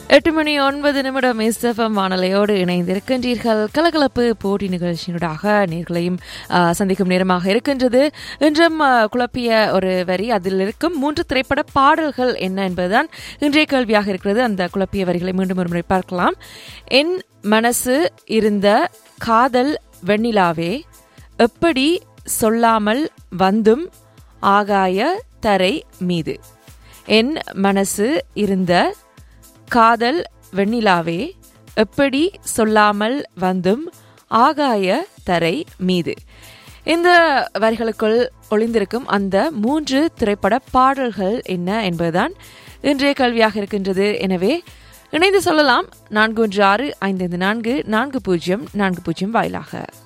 எட்டு மணி ஒன்பது நிமிடம் எஸ்எஃப்எம் வானொலியோடு இணைந்திருக்கின்றீர்கள் கலகலப்பு போட்டி நிகழ்ச்சியினூடாக நேர்களையும் ஆ, சந்திக்கும் நேரமாக இருக்கின்றது இன்றும் ஆ, குழப்பிய ஒரு வரி அதில் இருக்கும் மூன்று திரைப்பட பாடல்கள் என்ன என்பதுதான் இன்றைய கேள்வியாக இருக்கிறது அந்த குழப்பிய வரிகளை மீண்டும் ஒரு முறை பார்க்கலாம் என் மனசு இருந்த காதல் வெண்ணிலாவே எப்படி சொல்லாமல் வந்தும் ஆகாய தரை மீது என் மனசு இருந்த காதல் வெண்ணிலாவே எப்படி சொல்லாமல் வந்தும் ஆகாய தரை மீது இந்த வரிகளுக்குள் ஒளிந்திருக்கும் அந்த மூன்று திரைப்பட பாடல்கள் என்ன என்பதுதான் இன்றைய கல்வியாக இருக்கின்றது எனவே இணைந்து சொல்லலாம் நான்கு ஒன்று ஆறு ஐந்து ஐந்து நான்கு நான்கு பூஜ்ஜியம் நான்கு பூஜ்ஜியம் வாயிலாக